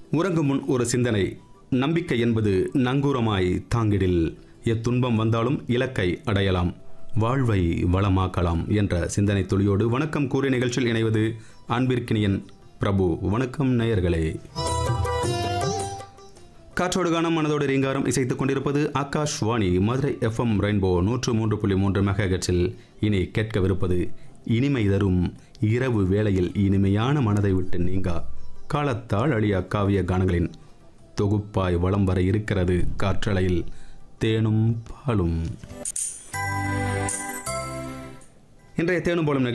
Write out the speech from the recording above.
உறங்கும் முன் ஒரு சிந்தனை நம்பிக்கை என்பது நங்கூரமாய் தாங்கிடில் எத்துன்பம் வந்தாலும் இலக்கை அடையலாம் வாழ்வை வளமாக்கலாம் என்ற சிந்தனை துளியோடு வணக்கம் கூறிய நிகழ்ச்சியில் இணைவது அன்பிற்கினியன் பிரபு வணக்கம் நேயர்களே காற்றோடு கானம் மனதோடு ரீங்காரம் இசைத்துக் கொண்டிருப்பது ஆகாஷ்வாணி மதுரை எஃப்எம் ரெயின்போ நூற்று மூன்று புள்ளி மூன்று மெகாஹெட்ஸில் இனி கேட்கவிருப்பது இனிமை தரும் இரவு வேளையில் இனிமையான மனதை விட்டு நீங்கா காலத்தால் அழியா காவிய கானங்களின் தொகுப்பாய் வலம் வர இருக்கிறது காற்றலையில் தேனும் பாலும் இன்றைய தேனும் பாலும்